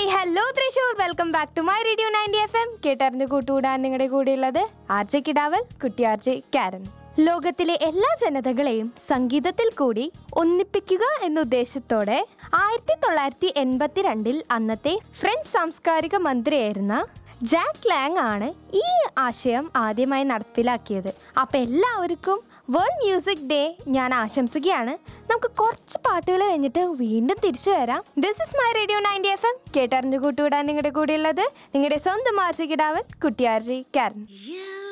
hey hello Thrissur welcome back to my radio ninety F M കേട്ടറിഞ്ഞ് കൂട്ടുകൂടാൻ നിങ്ങളുടെ കൂടെയുള്ളത് ആർ ജെ കിടാവൽ കുട്ടിയാർ ജെ കാരൻ ലോകത്തിലെ എല്ലാ ജനതകളെയും സംഗീതത്തിൽ കൂടി ഒന്നിപ്പിക്കുക എന്ന ഉദ്ദേശത്തോടെ ആയിരത്തി തൊള്ളായിരത്തി എൺപത്തിരണ്ടിൽ അന്നത്തെ ഫ്രഞ്ച് സാംസ്കാരിക മന്ത്രിയായിരുന്ന ജാക്ക് ലാങ് ആണ് ഈ ആശയം ആദ്യമായി നടപ്പിലാക്കിയത് അപ്പം എല്ലാവർക്കും വേൾഡ് മ്യൂസിക് ഡേ ഞാൻ ആശംസിക്കുകയാണ് നമുക്ക് കുറച്ച് പാട്ടുകൾ കഴിഞ്ഞിട്ട് വീണ്ടും തിരിച്ചു വരാം this is my radio ninety F M കേട്ടറിഞ്ഞു കൂട്ടുവിടാൻ നിങ്ങളുടെ കൂടെയുള്ളത് നിങ്ങളുടെ സ്വന്തം ആർജി കിടാവൻ കുട്ടിയാർജി കാരൻ You